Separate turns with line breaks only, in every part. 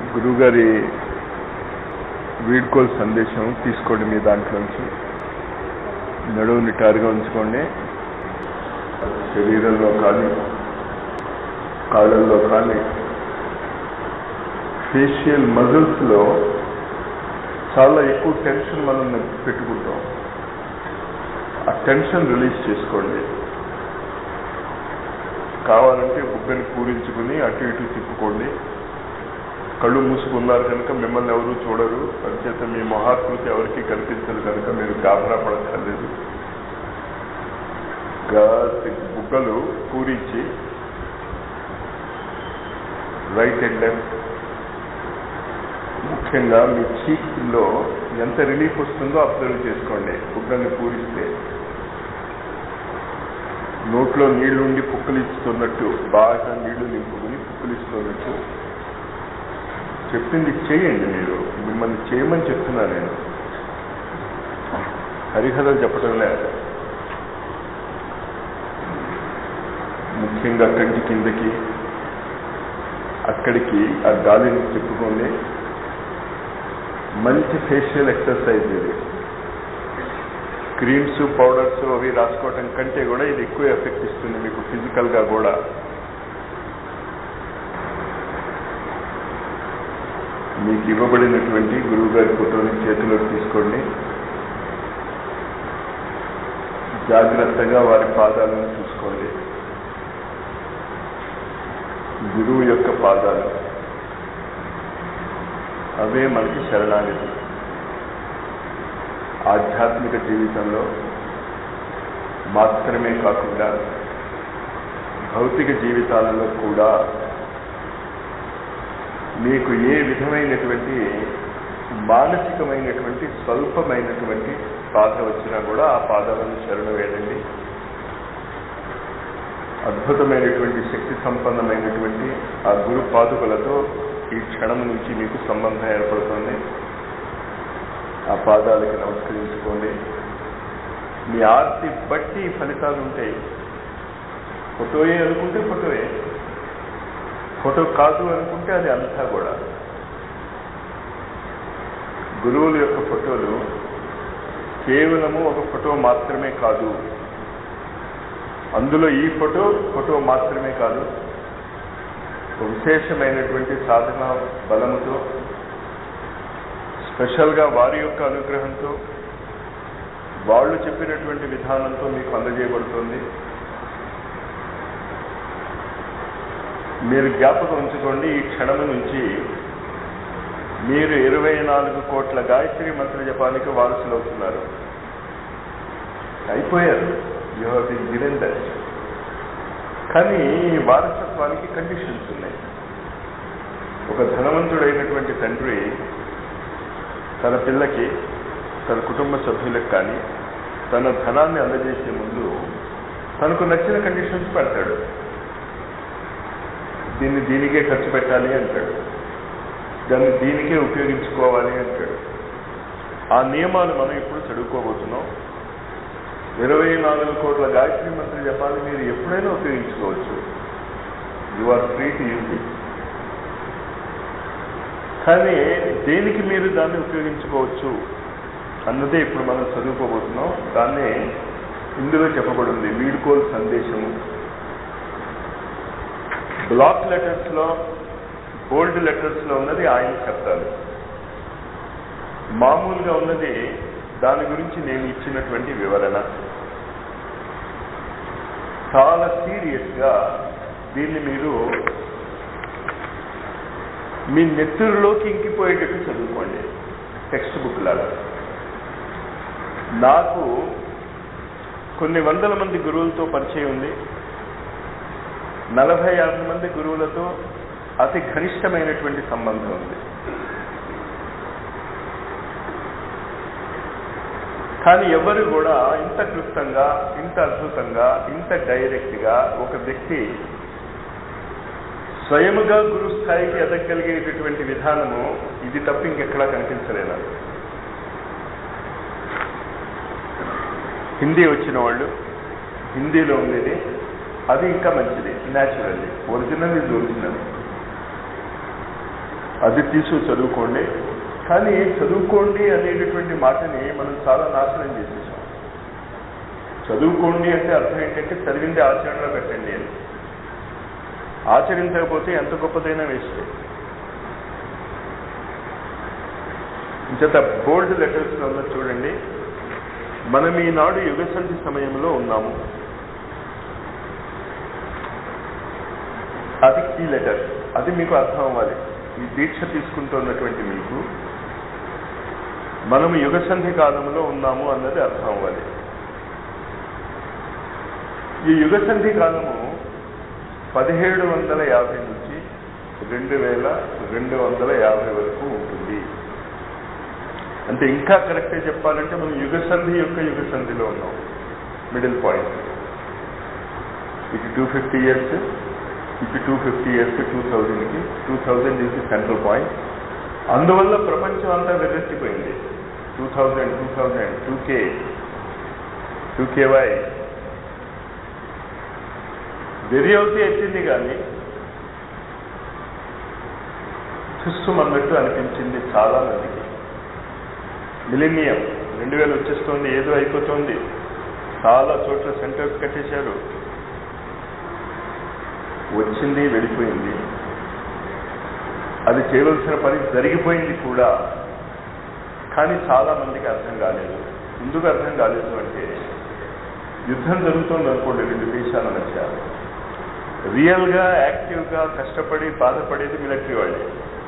గురువుగారి వీడ్కోల్ సందేశం తీసుకోండి మీ దాంట్లోంచి నడువు నిటారుగా ఉంచుకోండి శరీరంలో కానీ కాళ్ళల్లో కానీ ఫేషియల్ మజిల్స్లో చాలా ఎక్కువ టెన్షన్ మనం పెట్టుకుంటాం ఆ టెన్షన్ రిలీజ్ చేసుకోండి కావాలంటే బుగ్గని పూరించుకుని అటు ఇటు తిప్పుకోండి కళ్ళు మూసుకున్నారు కనుక మిమ్మల్ని ఎవరు చూడరు అంచేత మీ మహాకృతి ఎవరికి కనిపించదు కనుక మీరు గాబరా పడక్కర్లేదు బుగ్గలు పూరించి రైట్ అండ్ లెఫ్ట్ ముఖ్యంగా మీ చీక్లో ఎంత రిలీఫ్ వస్తుందో అబ్జర్వ్ చేసుకోండి బుగ్గల్ని పూరిస్తే నోట్లో నీళ్లుండి పుక్కలిస్తున్నట్టు బాగా నీళ్లు నింపుకుని పుక్కలిస్తున్నట్టు చెప్పింది చేయండి మీరు మిమ్మల్ని చేయమని చెప్తున్నా నేను హరిహరలు చెప్పడం లేదు ముఖ్యంగా కంటి కిందకి అక్కడికి ఆ గాలిని చెప్పుకోండి మంచి ఫేషియల్ ఎక్సర్సైజ్ ఇది క్రీమ్స్ పౌడర్స్ అవి రాసుకోవటం కంటే కూడా ఇది ఎక్కువ ఎఫెక్ట్ ఇస్తుంది మీకు ఫిజికల్గా కూడా మీకు ఇవ్వబడినటువంటి గురువు గారి ఫోటోని చేతిలోకి తీసుకోండి జాగ్రత్తగా వారి పాదాలను చూసుకోండి గురువు యొక్క పాదాలు అవే మనకి శరణాగతి ఆధ్యాత్మిక జీవితంలో మాత్రమే కాకుండా భౌతిక జీవితాలలో కూడా మీకు ఏ విధమైనటువంటి మానసికమైనటువంటి స్వల్పమైనటువంటి బాధ వచ్చినా కూడా ఆ పాదాలను శరణ వేయండి అద్భుతమైనటువంటి శక్తి సంపన్నమైనటువంటి ఆ గురు పాదుకలతో ఈ క్షణం నుంచి మీకు సంబంధం ఏర్పడుతుంది ఆ పాదాలకి నమస్కరించుకోండి మీ ఆర్తి బట్టి ఫలితాలు ఉంటాయి ఫోటోయే అనుకుంటే ఫోటోయే ఫోటో కాదు అనుకుంటే అది అంతా కూడా గురువుల యొక్క ఫోటోలు కేవలము ఒక ఫోటో మాత్రమే కాదు అందులో ఈ ఫోటో ఫోటో మాత్రమే కాదు విశేషమైనటువంటి సాధన బలముతో స్పెషల్గా వారి యొక్క అనుగ్రహంతో వాళ్ళు చెప్పినటువంటి విధానంతో మీకు అందజేయబడుతుంది మీరు జ్ఞాపకం ఉంచుకోండి ఈ క్షణము నుంచి మీరు ఇరవై నాలుగు కోట్ల గాయత్రి మంత్ర జపానికి వారసులు అవుతున్నారు అయిపోయారు you have been given that కానీ ఈ వారసత్వానికి కండిషన్స్ ఉన్నాయి ఒక ధనవంతుడైనటువంటి తండ్రి తన పిల్లకి తన కుటుంబ సభ్యులకు కానీ తన ధనాన్ని అందజేసే ముందు తనకు నచ్చిన కండిషన్స్ పెడతాడు దీన్ని దీనికే ఖర్చు పెట్టాలి అంటాడు దాన్ని దీనికే ఉపయోగించుకోవాలి అంటాడు ఆ నియమాలు మనం ఇప్పుడు చదువుకోబోతున్నాం ఇరవై నాలుగు కోట్ల గాయత్రి మంత్రి జపాన్ని మీరు ఎప్పుడైనా ఉపయోగించుకోవచ్చు you are free to use it కానీ దేనికి మీరు దాన్ని ఉపయోగించుకోవచ్చు అన్నదే ఇప్పుడు మనం చదువుకోబోతున్నాం దాన్నే ఇందులో చెప్పబడింది వీడుకోల్ సందేశము బ్లాక్ లెటర్స్లో బోల్డ్ లెటర్స్లో ఉన్నది ఆయన శబ్దాలు మామూలుగా ఉన్నది దాని గురించి నేను ఇచ్చినటువంటి వివరణ చాలా సీరియస్గా దీన్ని మీరు మీ నెత్తురులోకి ఇంకిపోయేటట్టు చదువుకోండి టెక్స్ట్ బుక్ లాగా నాకు కొన్ని వందల మంది గురువులతో పరిచయం ఉంది నలభై యాభై మంది గురువులతో అతి ఘనిష్టమైనటువంటి సంబంధం ఉంది కానీ ఎవరు కూడా ఇంత క్లుప్తంగా ఇంత అద్భుతంగా ఇంత డైరెక్ట్గా ఒక వ్యక్తి స్వయముగా గురు స్థాయికి ఎదగలిగేటటువంటి విధానము ఇది తప్ప ఇంకెక్కడా కనిపించలేదు హిందీ వచ్చిన వాళ్ళు హిందీలో ఉండేది అది ఇంకా మంచిది న్యాచురల్లీ ఒరిజినల్ ఇది ఒరిజినల్ అది తీసు చదువుకోండి కానీ చదువుకోండి అనేటటువంటి మాటని మనం చాలా నాశనం చేసేసాం చదువుకోండి అంటే అర్థం ఏంటంటే చదివింది ఆచరణలో పెట్టండి అని ఆచరించకపోతే ఎంత గొప్పదైనా వేస్తే ఇంచేత బోల్డ్ లెటర్స్లో ఉన్న చూడండి మనం ఈనాడు యుగసంధి సమయంలో ఉన్నాము అది కీ లెటర్ అది మీకు అర్థం అవ్వాలి ఈ దీక్ష తీసుకుంటున్నటువంటి మీకు మనము యుగసంధి కాలంలో ఉన్నాము అన్నది అర్థం అవ్వాలి ఈ యుగసంధి కాలము పదిహేడు వందల యాభై నుంచి రెండు వేల రెండు వందల యాభై వరకు ఉంటుంది అంటే ఇంకా కరెక్ట్గా చెప్పాలంటే మనం యుగసంధి యొక్క యుగసంధిలో ఉన్నాం మిడిల్ పాయింట్ ఇటు టూ ఫిఫ్టీ ఇయర్స్ ఇటు టూ ఫిఫ్టీ ఇయర్స్ టూ థౌజండ్కి two thousand is central point అందువల్ల ప్రపంచం అంతా వెర్రెత్తిపోయింది two thousand two thousand two K two కేవై వెరి అవుతే ఎత్తింది కానీ చూస్తుమన్నట్టు అనిపించింది చాలా మందికి మిలినియం రెండు వేలు వచ్చేస్తోంది ఏదో అయిపోతుంది చాలా చోట్ల సెంటర్స్ కట్టేశారు వచ్చింది వెళ్ళిపోయింది అది చేయవలసిన పని జరిగిపోయింది కూడా కానీ చాలా మందికి అర్థం కాలేదు ఎందుకు అర్థం కాలేదు అంటే యుద్ధం జరుగుతుంది అనుకోండి రెండు దేశాల మధ్య రియల్గా యాక్టివ్గా కష్టపడి బాధపడేది మిలిటరీ వాళ్ళే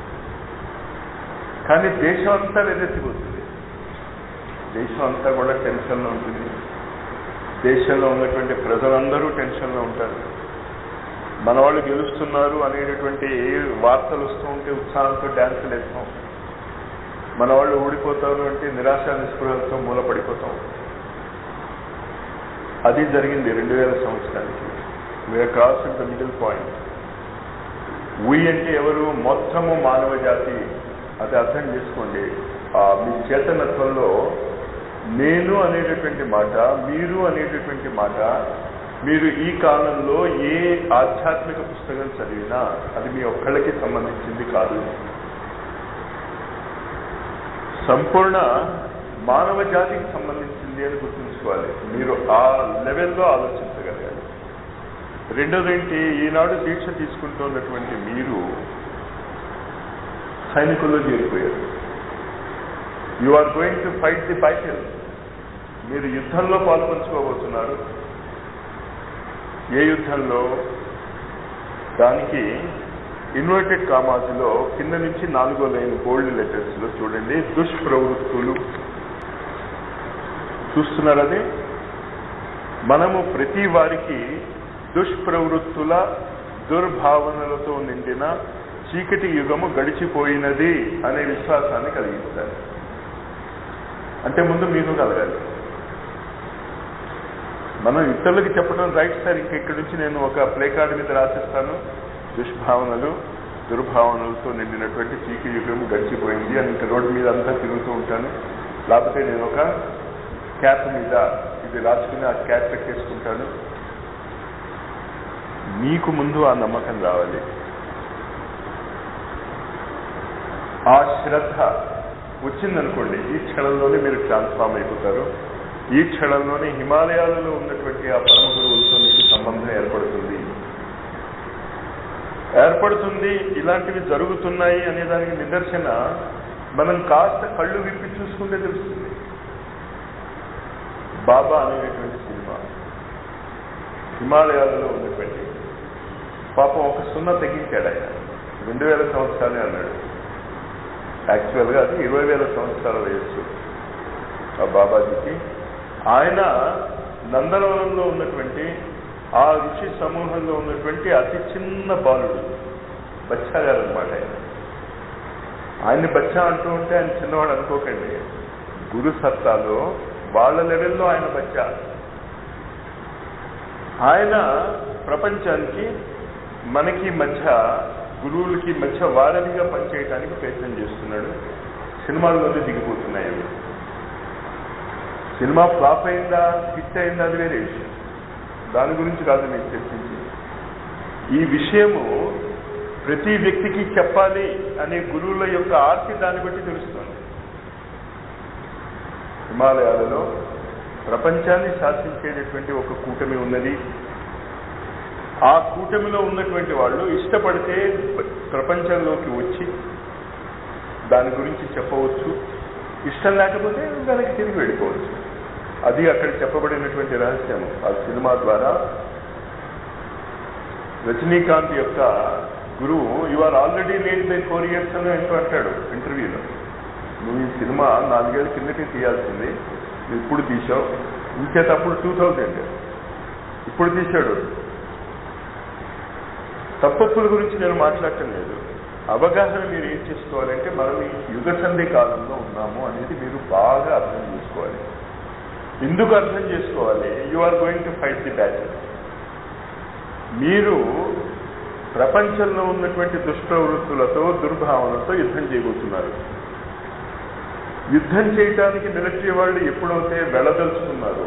కానీ దేశం అంతా వెదెత్తిపోతుంది దేశం అంతా కూడా టెన్షన్లో ఉంటుంది దేశంలో ఉన్నటువంటి ప్రజలందరూ టెన్షన్లో ఉంటారు మన వాళ్ళు గెలుస్తున్నారు అనేటటువంటి వార్తలు వస్తూ ఉంటే ఉత్సాహంతో డ్యాన్సులు వేస్తాం మన వాళ్ళు ఓడిపోతారు అంటే నిరాశ నిస్పృహలతో మూలపడిపోతాం అది జరిగింది రెండు వేల సంవత్సరానికి we are cross the middle point we అంటే ఎవరు మొత్తము మానవ జాతి అది అర్థం చేసుకోండి ఆ మీ చేతనత్వంలో నేను అనేటటువంటి మాట మీరు అనేటటువంటి మాట మీరు ఈ కాలంలో ఏ ఆధ్యాత్మిక పుస్తకం చదివినా అది మీ ఒక్కళ్ళకి సంబంధించింది కాదు సంపూర్ణ మానవ జాతికి సంబంధించింది అని గుర్తుంచుకోవాలి మీరు ఆ లెవెల్లో ఆలోచించగలగాలి రెండోది ఏంటి ఈనాడు దీక్ష తీసుకుంటున్నటువంటి మీరు సైనికుల్లో చేరిపోయారు you are going to fight the battle మీరు యుద్ధంలో పాల్పంచుకోబోతున్నారు ఏ యుద్ధంలో దానికి ఇన్వర్టెడ్ కామాజులో కింద నుంచి నాలుగో లైన్ గోల్డ్ లెటర్స్ లో చూడండి దుష్ప్రవృత్తులు చూస్తున్నారది మనము ప్రతి వారికి దుష్ప్రవృత్తుల దుర్భావనలతో నిండిన చీకటి యుగము గడిచిపోయినది అనే విశ్వాసాన్ని కలిగిస్తారు అంటే ముందు మీకు కలగాలి మనం ఇతరులకి చెప్పడం రైట్ సార్ ఇంక ఇక్కడి నుంచి నేను ఒక ప్లే కార్డు మీద రాసిస్తాను దుష్భావనలు దుర్భావనలతో నిండినటువంటి చీకి యుగము గడిచిపోయింది అని ఇంకా రోడ్డు మీద అంతా తిరుగుతూ ఉంటాను లేకపోతే నేను ఒక క్యాప్ మీద ఇది రాసుకుని ఆ క్యాప్ పెట్టేసుకుంటాను మీకు ముందు ఆ నమ్మకం రావాలి ఆ శ్రద్ధ వచ్చిందనుకోండి ఈ క్షణంలోనే మీరు ట్రాన్స్ఫార్మ్ అయిపోతారు ఈ క్షణంలోనే హిమాలయాలలో ఉన్నటువంటి ఆ పరమ గురువులతో మీకు సంబంధం ఏర్పడుతుంది ఏర్పడుతుంది ఇలాంటివి జరుగుతున్నాయి అనే దానికి నిదర్శన మనం కాస్త కళ్ళు విప్పి చూసుకుంటే తెలుస్తుంది బాబా అనేటువంటి సినిమా హిమాలయాలలో ఉన్నటువంటి పాపం ఒక సున్నా తగ్గించాడు ఆయన రెండు వేల సంవత్సరాలే అన్నాడు యాక్చువల్గా అది ఇరవై వేల సంవత్సరాల వయస్సు ఆ బాబాజీకి ఆయన నందనవనంలో ఉన్నటువంటి ఆ ఋషి సమూహంలో ఉన్నటువంటి అతి చిన్న బాలుడు బచ్చా గారు అనమాట ఆయన ఆయన్ని బచ్చా అంటూ ఉంటే ఆయన చిన్నవాడు అనుకోకండి గురు సత్తాలో వాళ్ళ లెవెల్లో ఆయన బచ్చా ఆయన ప్రపంచానికి మనకి మధ్య గురువులకి మధ్య వారధిగా పనిచేయడానికి ప్రయత్నం చేస్తున్నాడు సినిమాల్లోనే దిగిపోతున్నాయి అవి సినిమా ఫ్లాప్ అయిందా హిట్ అయిందా అది వేరే విషయం దాని గురించి కాదు నేను చర్చించి ఈ విషయము ప్రతి వ్యక్తికి చెప్పాలి అనే గురువుల యొక్క ఆర్తి దాన్ని బట్టి తెలుస్తుంది హిమాలయాలలో ప్రపంచాన్ని శాసించేటటువంటి ఒక కూటమి ఉన్నది ఆ కూటమిలో ఉన్నటువంటి వాళ్ళు ఇష్టపడితే ప్రపంచంలోకి వచ్చి దాని గురించి చెప్పవచ్చు ఇష్టం లేకపోతే దానికి తిరిగి వెళ్ళిపోవచ్చు అది అక్కడ చెప్పబడినటువంటి రహస్యం ఆ సినిమా ద్వారా రజనీకాంత్ యొక్క గురువు you are already late by four years అని అంటూ అంటాడు ఇంటర్వ్యూలో నువ్వు ఈ సినిమా నాలుగేళ్ల కిందకే తీయాల్సింది నువ్వు ఇప్పుడు తీసావు ఇంకేటప్పుడు టూ థౌజండ్ ఇప్పుడు తీశాడు తప్పప్పుల గురించి నేను మాట్లాడటం లేదు అవగాహన మీరు ఏం చేసుకోవాలంటే మనం ఈ యుగ సంధి కాలంలో ఉన్నాము అనేది మీరు బాగా అర్థం చేసుకోవాలి ఎందుకు అర్థం చేసుకోవాలి you are going to fight the battle మీరు ప్రపంచంలో ఉన్నటువంటి దుష్ప్రవృత్తులతో దుర్భావనతో యుద్ధం చేయబోతున్నారు యుద్ధం చేయటానికి మిలిటరీ వాళ్ళు ఎప్పుడైతే వెళ్ళదలుచుకున్నారో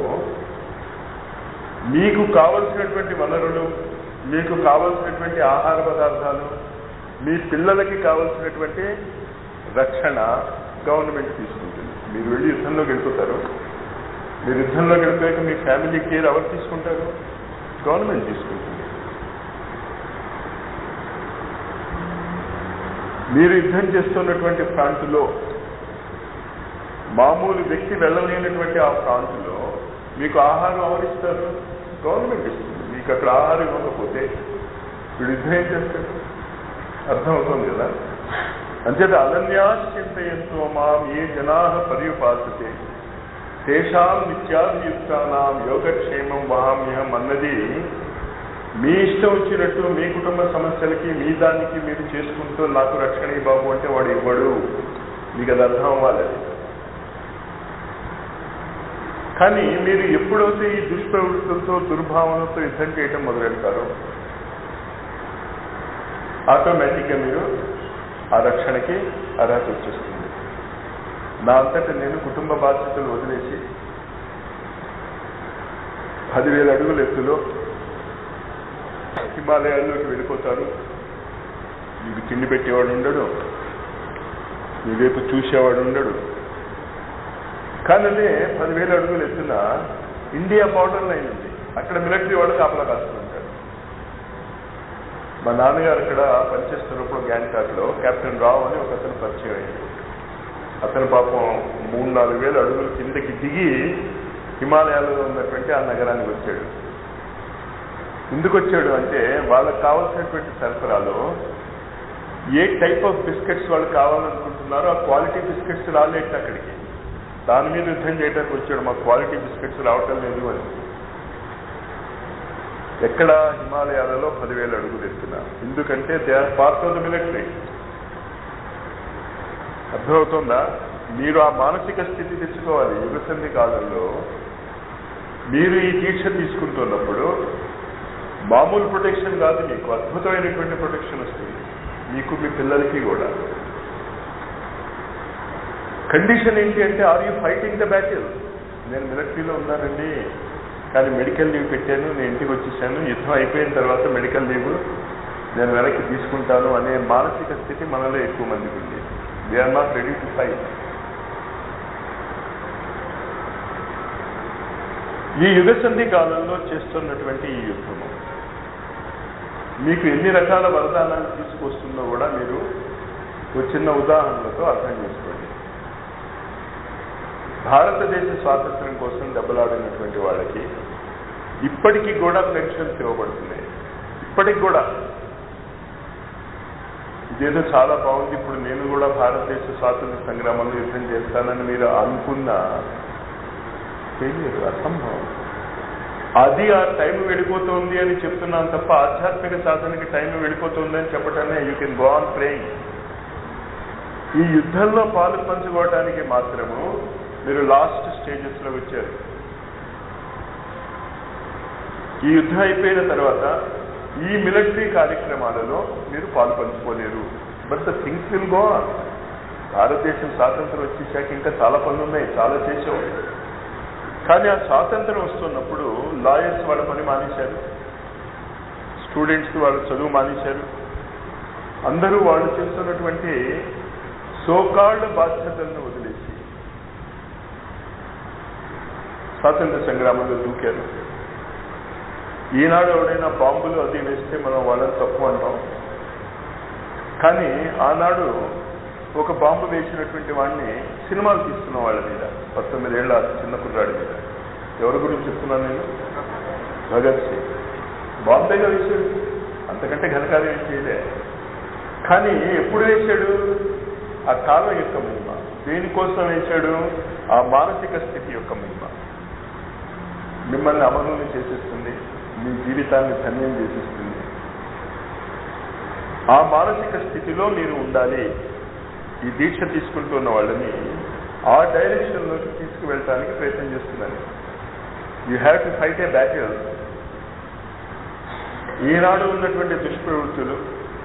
మీకు కావలసినటువంటి వనరులు మీకు కావలసినటువంటి ఆహార పదార్థాలు మీ పిల్లలకి కావలసినటువంటి రక్షణ గవర్నమెంట్ తీసుకుంటుంది మీరు వెళ్ళి యుద్ధంలోకి వెళ్ళిపోతారు మీరు యుద్ధంలోకి వెళ్ళిపోయాక మీ ఫ్యామిలీ కేర్ ఎవరు తీసుకుంటారు గవర్నమెంట్ తీసుకుంటుంది మీరు యుద్ధం చేస్తున్నటువంటి ప్రాంతంలో మామూలు వ్యక్తి వెళ్ళలేనటువంటి ఆ ప్రాంతంలో మీకు ఆహారం ఎవరిస్తారు గవర్నమెంట్ ఇస్తుంది మీకు అక్కడ ఆహారం ఇవ్వకపోతే వీడు యుద్ధం ఏం చేస్తాడు అర్థం అవుతుంది కదా అంచేత అనన్యాశ్చింతయంతో మాం ఏ జనా పర్యుపాసతే తేషాం నిత్యాభియుక్తానాం యోగక్షేమం వహామ్యహం అన్నది మీ ఇష్టం వచ్చినట్టు మీ కుటుంబ సమస్యలకి మీ దానికి మీరు చేసుకుంటూ నాకు రక్షణ బాబు అంటే వాడు ఇవ్వడు మీకు అది అర్థం అవ్వాలి అది కానీ మీరు ఎప్పుడైతే ఈ దుష్ప్రవృత్తులతో దుర్భావనతో యుద్ధం చేయటం మొదలెడతారో ఆటోమేటిక్గా మీరు ఆ రక్షణకి అర్హత వచ్చేస్తుంది నా అంతటా నేను కుటుంబ బాధ్యతలు వదిలేసి పదివేల అడుగుల ఎత్తులో హిమాలయాల్లోకి వెళ్ళిపోతారు మీకు తిండి పెట్టేవాడు ఉండడు మీ వైపు చూసేవాడు ఉండడు కానీ అదే పదివేల అడుగులు ఎత్తున ఇండియా బార్డర్ లైన్ ఉంది అక్కడ మిలిటరీ వాడు కాపలా కాస్తుంటాడు మా నాన్నగారు అక్కడ పనిచేస్తున్నప్పుడు గ్యాంగ్టాక్లో కెప్టెన్ రావు అని ఒక అతను పరిచయం అయ్యాడు అతను పాపం మూడు నాలుగు వేల అడుగుల కిందకి దిగి హిమాలయాలలో ఉన్నటువంటి ఆ నగరానికి వచ్చాడు ఎందుకు వచ్చాడు అంటే వాళ్ళకి కావాల్సినటువంటి సరఫరాలో ఏ టైప్ ఆఫ్ బిస్కెట్స్ వాళ్ళు కావాలనుకుంటున్నారో ఆ క్వాలిటీ బిస్కెట్స్ రాలేదు అక్కడికి దాని మీద యుద్ధం చేయడానికి వచ్చాడు మా క్వాలిటీ బిస్కెట్స్ రావటం లేదు అని ఎక్కడ హిమాలయాలలో పదివేల అడుగులు ఎత్తున ఎందుకంటే they are part of the military అర్థమవుతుందా మీరు ఆ మానసిక స్థితి తెచ్చుకోవాలి యుగసంధి కాలంలో మీరు ఈ దీక్ష తీసుకుంటున్నప్పుడు మామూలు ప్రొటెక్షన్ కాదు మీకు అద్భుతమైనటువంటి ప్రొటెక్షన్ వస్తుంది మీకు మీ పిల్లలకి కూడా కండిషన్ ఏంటి అంటే are you fighting the battle నేను మిలిటరీలో ఉన్నానండి కానీ మెడికల్ లీవ్ పెట్టాను నేను ఇంటికి వచ్చేసాను యుద్ధం అయిపోయిన తర్వాత మెడికల్ లీవ్ నేను వెనక్కి తీసుకుంటాను అనే మానసిక స్థితి మనలో ఎక్కువ మందికి ఉంది they are not ready to fight ఈ యుగసంధి కాలంలో చేస్తున్నటువంటి ఈ యుద్ధము మీకు ఎన్ని రకాల వరదానాలు తీసుకొస్తుందో కూడా మీరు ఒక చిన్న ఉదాహరణలతో అర్థం చేసుకోండి భారతదేశ స్వాతంత్రం కోసం దెబ్బలాడినటువంటి వాళ్ళకి ఇప్పటికీ కూడా పెన్షన్స్ ఇవ్వబడుతున్నాయి ఇప్పటికి కూడా ఇదేదో చాలా బాగుంది ఇప్పుడు నేను కూడా భారతదేశ స్వాతంత్ర సంగ్రామంలో యుద్ధం చేస్తానని మీరు అనుకున్న ఫెయిల్యూర్ అసంభవం అది ఆ టైం వెళ్ళిపోతుంది అని చెప్తున్నాను తప్ప ఆధ్యాత్మిక సాధనకి టైం వెళ్ళిపోతుంది అని చెప్పటమే you can go on praying ఈ యుద్ధంలో పాలు పంచుకోవటానికి మాత్రము మీరు లాస్ట్ స్టేజెస్ లో వచ్చారు ఈ యుద్ధం అయిపోయిన తర్వాత ఈ మిలిటరీ కార్యక్రమాలలో మీరు పాలు పంచుకోలేరు but the things will go on భారతదేశం స్వాతంత్రం వచ్చేసాక ఇంకా చాలా పనులు ఉన్నాయి చాలా చేసాం కానీ ఆ స్వాతంత్రం వస్తున్నప్పుడు లాయర్స్ వాళ్ళ పని మానేశారు స్టూడెంట్స్ వాళ్ళ చదువు మానేశారు అందరూ వాళ్ళు చేస్తున్నటువంటి సోకాళ్ళ బాధ్యతలను వదిలేసి స్వాతంత్ర సంగ్రామంలో దూకారు ఈనాడు ఎవడైనా బాంబులు అది వేస్తే మనం వాళ్ళని తప్పు అంటాం కానీ ఆనాడు ఒక బాంబు వేసినటువంటి వాడిని సినిమాలు తీస్తున్న వాళ్ళ మీద పంతొమ్మిదేళ్ల చిన్న కుర్రాడి మీద ఎవరి గురించి చెప్తున్నాను నేను భగత్ సింగ్ బాంబేగా వేశాడు అంతకంటే ఘనకార్యం ఏం చేయలే కానీ ఎప్పుడు వేశాడు ఆ కాలం యొక్క మహిమ దేనికోసం వేశాడు ఆ మానసిక స్థితి యొక్క మహిమ మిమ్మల్ని అమలుని చేసేస్తుంది మీ జీవితాన్ని ధన్యం చేసేస్తుంది ఆ మానసిక స్థితిలో మీరు ఉండాలి ఈ దీక్ష తీసుకుంటున్న వాళ్ళని ఆ డైరెక్షన్లోకి తీసుకువెళ్ళటానికి ప్రయత్నం చేస్తున్నాను you have to fight a battle ఈనాడు ఉన్నటువంటి దుష్ప్రవృత్తులు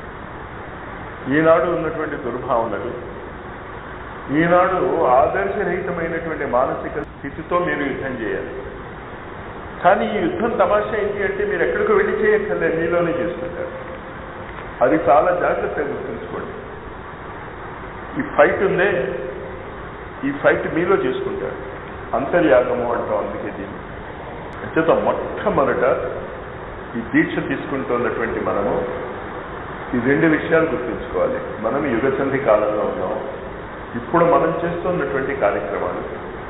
ఈనాడు ఉన్నటువంటి దుర్భావనలు ఈనాడు ఆదర్శరహితమైనటువంటి మానసిక స్థితితో మీరు యుద్ధం చేయాలి కానీ ఈ యుద్ధం తమాషా ఏంటి అంటే మీరు ఎక్కడికి వెళ్ళి చేయక్కర్లేదు మీలోనే చేసుకుంటారు అది చాలా జాగ్రత్తగా గుర్తుంచుకోండి ఈ ఫైట్ ఉందే ఈ ఫైట్ మీలో చేసుకుంటారు అంతర్యాగము అంటాం అందుకే దీన్ని అంచేత మొట్టమొదట ఈ దీక్ష తీసుకుంటున్నటువంటి మనము ఈ రెండు విషయాలు గుర్తుంచుకోవాలి మనం యుగసంధి కాలంలో ఉన్నాం ఇప్పుడు మనం చేస్తున్నటువంటి కార్యక్రమాలు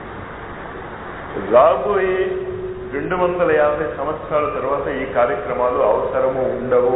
రాబోయే రెండు వందల యాభై సంవత్సరాల తర్వాత ఈ కార్యక్రమాలు అవసరము ఉండవు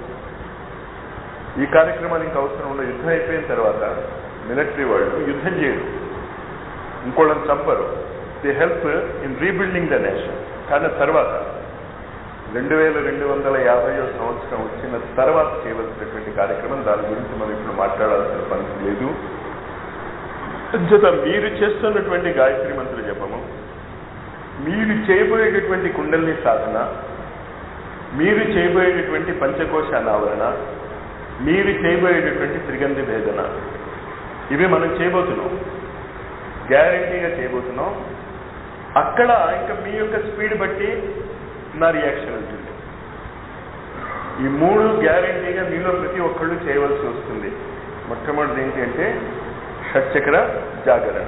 ఈ కార్యక్రమానికి అవసరం ఉండదు యుద్ధం అయిపోయిన తర్వాత మిలిటరీ వాళ్ళు యుద్ధం చేయరు ఇంకోళ్ళని చంపరు they help in rebuilding the nation కానీ తర్వాత రెండు వేల రెండు వందల యాభై సంవత్సరం వచ్చిన తర్వాత చేయవలసినటువంటి కార్యక్రమం దాని గురించి మనం ఇప్పుడు మాట్లాడాల్సిన పని లేదు అంచేత మీరు చేస్తున్నటువంటి గాయత్రి మంత్ర జపము మీరు చేయబోయేటటువంటి కుండలిని సాధన మీరు చేయబోయేటటువంటి పంచకోశ అనావరణ మీరు చేయబోయేటటువంటి త్రిగంధి భేదన ఇవి మనం చేయబోతున్నాం గ్యారంటీగా చేయబోతున్నాం అక్కడ ఇంకా మీ యొక్క స్పీడ్ బట్టి నా రియాక్షన్ ఉంటుంది ఈ మూడు గ్యారంటీగా మీలో ప్రతి ఒక్కళ్ళు చేయవలసి వస్తుంది మొట్టమొదటిది ఏంటి అంటే షట్చక్ర జాగరణ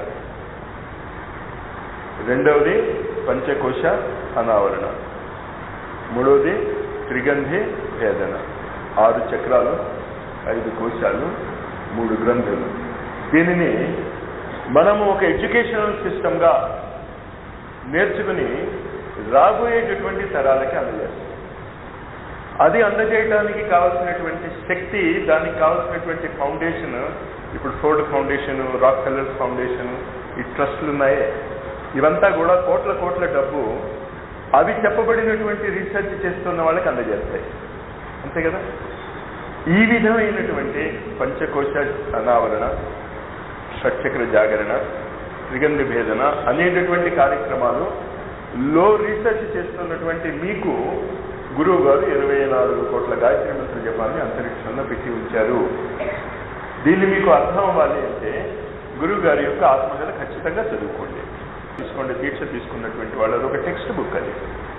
రెండవది పంచకోశ అనావరణ మూడవది త్రిగంధి భేదన ఆరు చక్రాలు ఐదు కోశాలు మూడు గ్రంథులు దీనిని మనము ఒక ఎడ్యుకేషనల్ సిస్టమ్గా నేర్చుకుని రాబోయేటటువంటి తరాలకి అందజేస్తాం అది అందజేయడానికి కావాల్సినటువంటి శక్తి దానికి కావాల్సినటువంటి ఫౌండేషన్ ఇప్పుడు Ford foundation Rockefeller foundation ఈ ట్రస్టులు ఉన్నాయి ఇవంతా కూడా కోట్ల కోట్ల డబ్బు అవి చెప్పబడినటువంటి రీసెర్చ్ చేస్తున్న వాళ్ళకి అందజేస్తాయి అంతే కదా ఈ విధమైనటువంటి పంచకోశ అనావరణ షట్చక్ర జాగరణ త్రిగంధి భేదన అనేటటువంటి కార్యక్రమాలు లో రీసెర్చ్ చేస్తున్నటువంటి మీకు గురువు గారు ఇరవై నాలుగు కోట్ల గాయత్రి మంత్ర జపాన్ని అంతరిక్షంలో పెట్టి ఉంచారు దీన్ని మీకు అర్థం అవ్వాలి అంటే గురువు గారి యొక్క ఆత్మకథ ఖచ్చితంగా చదువుకోండి తీసుకోండి దీక్ష తీసుకున్నటువంటి వాళ్ళు అది ఒక టెక్స్ట్ బుక్ అది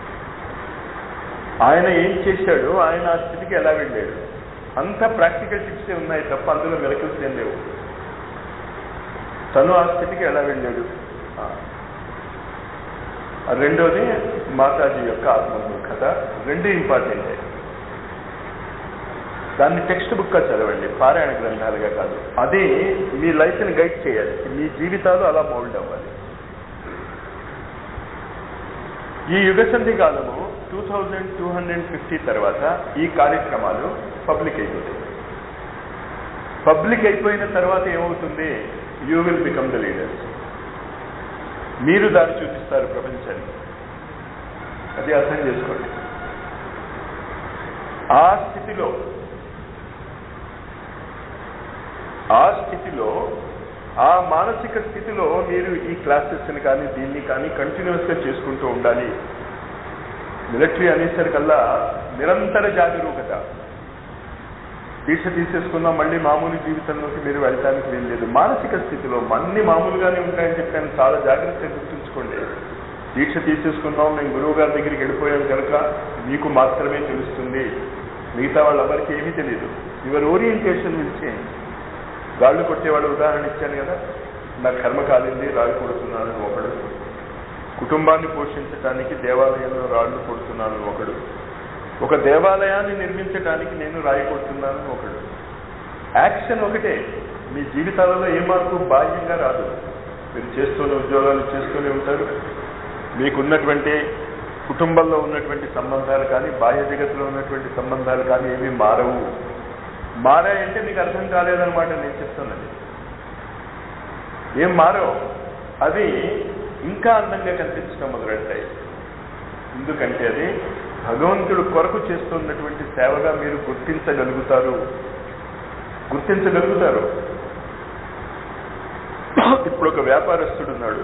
ఆయన ఏం చేశాడు ఆయన ఆ స్థితికి ఎలా వెళ్ళాడు అంత ప్రాక్టికల్ టిప్సే ఉన్నాయి తప్ప అందులో మెలకల్స్ ఏం లేవు తను ఆ స్థితికి ఎలా వెళ్ళాడు రెండోది మాతాజీ యొక్క ఆత్మకథ రెండు ఇంపార్టెంటే దాన్ని టెక్స్ట్ బుక్గా చదవండి పారాయణ గ్రంథాలుగా కాదు అది మీ లైఫ్ని గైడ్ చేయాలి మీ జీవితాలు అలా మౌల్డ్ అవ్వాలి ఈ యుగసంధి కాలము two thousand two hundred fifty తర్వాత ఈ కార్యక్రమాలు పబ్లిక్ అయిపోతాయి పబ్లిక్ అయిపోయిన తర్వాత ఏమవుతుంది you will become the leaders మీరు దాన్ని చూపిస్తారు ప్రపంచానికి అది అర్థం చేసుకోండి ఆ స్థితిలో ఆ స్థితిలో ఆ మానసిక స్థితిలో మీరు ఈ క్లాసెస్ని కానీ దీన్ని కానీ కంటిన్యూస్గా చేసుకుంటూ ఉండాలి మిలిటరీ అనేసరికల్లా నిరంతర జాగరూకత దీక్ష తీసేసుకున్నా మళ్ళీ మామూలు జీవితంలోకి మీరు వెళ్ళటానికి వీల్లేదు మానసిక స్థితిలో అన్ని మామూలుగానే ఉంటాయని చెప్పాను చాలా జాగ్రత్తగా గుర్తుంచుకోండి దీక్ష తీసేసుకున్నాం మేము గురువు గారి దగ్గరికి వెళ్ళిపోయాం కనుక మీకు మాత్రమే తెలుస్తుంది మిగతా వాళ్ళెవరికి ఏమీ తెలియదు యువర్ ఓరియంటేషన్ విల్ చేంజ్ రాళ్ళు కొట్టేవాడు ఉదాహరణ ఇచ్చాను కదా నా కర్మ కాలింది రాళ్ళు కొడుతున్నాను ఒకడు కుటుంబాన్ని పోషించడానికి దేవాలయంలో రాళ్ళు కొడుతున్నాను ఒకడు ఒక దేవాలయాన్ని నిర్మించడానికి నేను రాయి కొడుతున్నాను ఒకడు యాక్షన్ ఒకటే మీ జీవితాలలో ఏ మార్పు బాహ్యంగా రాదు మీరు చేస్తూనే ఉద్యోగాలు చేస్తూనే ఉంటారు మీకున్నటువంటి కుటుంబంలో ఉన్నటువంటి సంబంధాలు కానీ బాహ్య జగత్తులో ఉన్నటువంటి సంబంధాలు కానీ ఏమీ మారవు మారాయంటే మీకు అర్థం కాలేదన్నమాట నేను చెప్తున్నది ఏం మారవు అవి ఇంకా అందంగా కనిపించడం మొదలెడతాయి ఎందుకంటే అది భగవంతుడు కొరకు చేస్తున్నటువంటి సేవగా మీరు గుర్తించగలుగుతారు గుర్తించగలుగుతారు ఇప్పుడు ఒక వ్యాపారస్తుడు ఉన్నాడు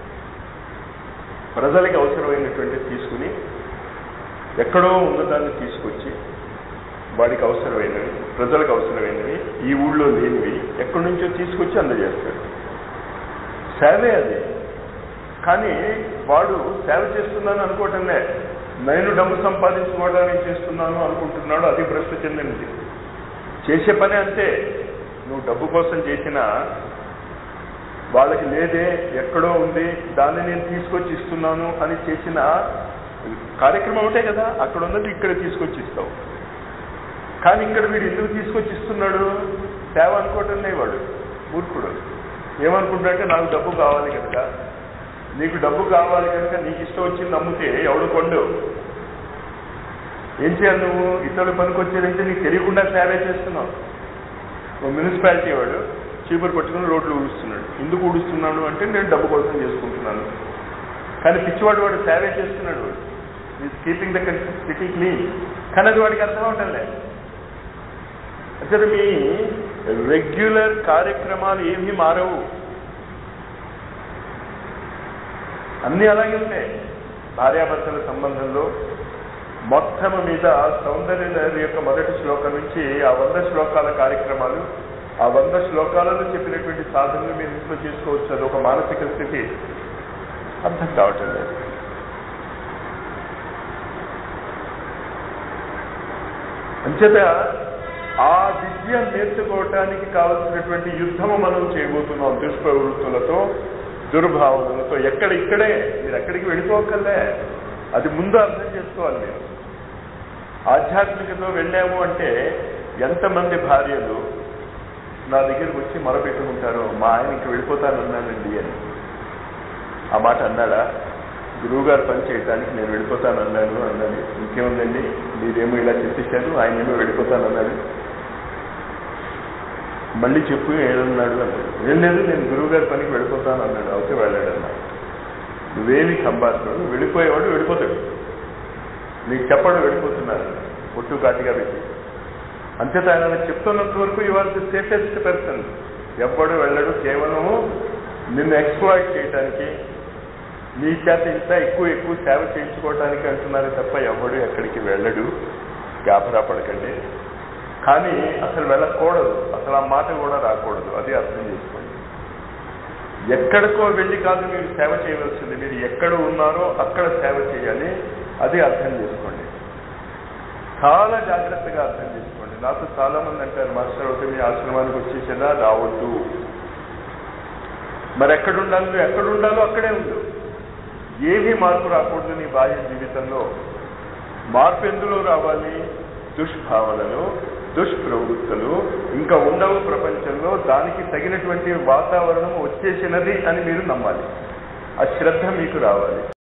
ప్రజలకి అవసరమైనటువంటి తీసుకుని ఎక్కడో ఉన్నదాన్ని తీసుకొచ్చి వాడికి అవసరమైనవి ప్రజలకు అవసరమైనవి ఈ ఊళ్ళో లేనివి ఎక్కడి నుంచో తీసుకొచ్చి అందజేస్తాడు సేవే అది కానీ వాడు సేవ చేస్తున్నాను అనుకోవటంలే నేను డబ్బు సంపాదించుకోవడానికి చేస్తున్నాను అనుకుంటున్నాడు అది భ్రష్ట చెందినది చేసే పని అంతే నువ్వు డబ్బు కోసం చేసినా వాళ్ళకి లేదే ఎక్కడో ఉంది దాన్ని నేను తీసుకొచ్చి ఇస్తున్నాను అని చేసిన కార్యక్రమం ఒకటే కదా అక్కడ ఉన్నది ఇక్కడ తీసుకొచ్చి ఇస్తావు కానీ ఇక్కడ వీడు ఎందుకు తీసుకొచ్చి ఇస్తున్నాడు సేవ అనుకోవటం వాడు మూర్ఖుడు ఏమనుకుంటాడంటే నాకు డబ్బు కావాలి కనుక నీకు డబ్బు కావాలి కనుక నీకు ఇష్టం వచ్చింది నమ్మితే ఎవడు కొండు ఏం చేయాలి నువ్వు ఇతరులు పనికొచ్చేదంటే నీకు తెలియకుండా సేవే చేస్తున్నావు ఓ మున్సిపాలిటీ వాడు చీపురు పట్టుకుని రోడ్లు ఊడుస్తున్నాడు ఎందుకు ఊడుస్తున్నాడు అంటే నేను డబ్బు కోసం చేసుకుంటున్నాను కానీ పిచ్చివాడు వాడు సేవే చేస్తున్నాడు వాడు is keeping the city clean కానీ అది వాడికి అర్థం అవటంలే అసలు మీ రెగ్యులర్ కార్యక్రమాలు ఏమీ మారవు అన్నీ అలాగే ఉంటాయి భార్యాభర్తల సంబంధంలో మొత్తం మీద సౌందర్య లహరి యొక్క మొదటి శ్లోకం నుంచి ఆ వంద శ్లోకాల కార్యక్రమాలు ఆ వంద శ్లోకాలలో చెప్పినటువంటి సాధనలు మీరు ఇంట్లో చేసుకోవచ్చు అది ఒక మానసిక స్థితి అర్థం కావటం లేదు అంచేత ఆ విద్య నేర్చుకోవటానికి కావలసినటువంటి యుద్ధము మనం చేయబోతున్నాం దుష్ప్రవృత్తులతో దుర్భావనలతో ఎక్కడ ఇక్కడే మీరు ఎక్కడికి వెళ్ళిపోకల్లే అది ముందు అర్థం చేసుకోవాలి మీరు ఆధ్యాత్మికతో వెళ్ళాము అంటే ఎంతమంది భార్యలు నా దగ్గరికి వచ్చి మొరపెట్టుకుంటారు మా ఆయనకి వెళ్ళిపోతానన్నానండి అని ఆ మాట అన్నాడా గురువుగారు పని చేయడానికి నేను వెళ్ళిపోతానన్నాను అన్నది ఇంకేముందండి మీరేమో ఇలా చెప్పేశారు ఆయన ఏమో వెళ్ళిపోతానన్నాడు మళ్ళీ చెప్పు ఏమన్నాడు అన్నాడు ఏం లేదు నేను గురువుగారి పనికి వెళ్ళిపోతాను అన్నాడు అవుతే వెళ్ళాడు అన్నాడు నువ్వేమి సంభాషణడు వెళ్ళిపోయేవాడు వెళ్ళిపోతాడు నీకు చెప్పడం వెళ్ళిపోతున్నారు పొట్టు కాటిగా పెట్టి అంతేత ఆయన చెప్తున్నంత వరకు you are the safest person ఎవ్వడు వెళ్ళడు కేవలము నిన్ను ఎక్స్ప్లాయిట్ చేయడానికి నీ చేత ఇంకా ఎక్కువ ఎక్కువ సేవ చేయించుకోవడానికి అంటున్నారు తప్ప ఎవడు ఎక్కడికి వెళ్ళడు గాబరా పడకండి కానీ అసలు వెళ్ళకూడదు అసలు ఆ మాట కూడా రాకూడదు అది అర్థం చేసుకోండి ఎక్కడికో వెళ్ళి కాదు మీరు సేవ చేయవలసింది మీరు ఎక్కడ ఉన్నారో అక్కడ సేవ చేయాలి అది అర్థం చేసుకోండి చాలా జాగ్రత్తగా అర్థం చేసుకోండి నాకు చాలా మంది అంటారు మాస్టర్ ఒకటి మీ ఆశ్రమానికి వచ్చేసేదా రావద్దు మరి ఎక్కడ ఉండాలి నువ్వు ఎక్కడ ఉండాలో అక్కడే ఉండు ఏమీ మార్పు రాకూడదు నీ బాహ్య జీవితంలో మార్పు ఎందులో రావాలి దుష్భావనలు దుష్ప్రవృత్తులు ఇంకా ఉండవు ప్రపంచంలో దానికి తగినటువంటి వాతావరణం వచ్చేసినది అని మీరు నమ్మాలి ఆ శ్రద్ధ మీకు రావాలి